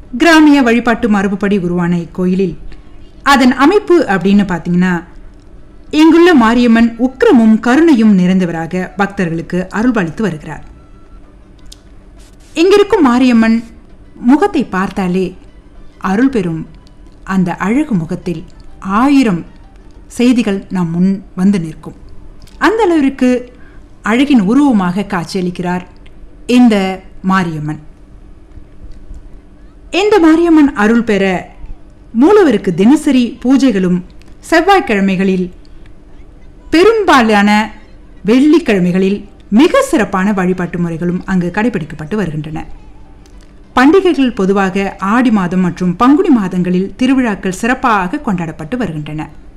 கிராமிய வழிபாட்டு மரபுப்படி உருவான இக்கோயிலில் அதன் அமைப்பு அப்படின்னு பார்த்தீங்கன்னா இங்குள்ள மாரியம்மன் உக்கிரமும் கருணையும் நிறைந்தவராக பக்தர்களுக்கு அருள்பாலித்து வருகிறார் இங்கிருக்கும் மாரியம்மன் முகத்தை பார்த்தாலே அருள் பெறும் அந்த அழகு முகத்தில் ஆயிரம் செய்திகள் நம் முன் வந்து நிற்கும் அந்த அளவிற்கு அழகின் உருவமாக காட்சியளிக்கிறார் இந்த மாரியம்மன் இந்த மாரியம்மன் அருள் பெற மூலவருக்கு தினசரி பூஜைகளும் செவ்வாய்க்கிழமைகளில் பெரும்பாலான வெள்ளிக்கிழமைகளில் மிக சிறப்பான வழிபாட்டு முறைகளும் அங்கு கடைபிடிக்கப்பட்டு வருகின்றன பண்டிகைகள் பொதுவாக ஆடி மாதம் மற்றும் பங்குனி மாதங்களில் திருவிழாக்கள் சிறப்பாக கொண்டாடப்பட்டு வருகின்றன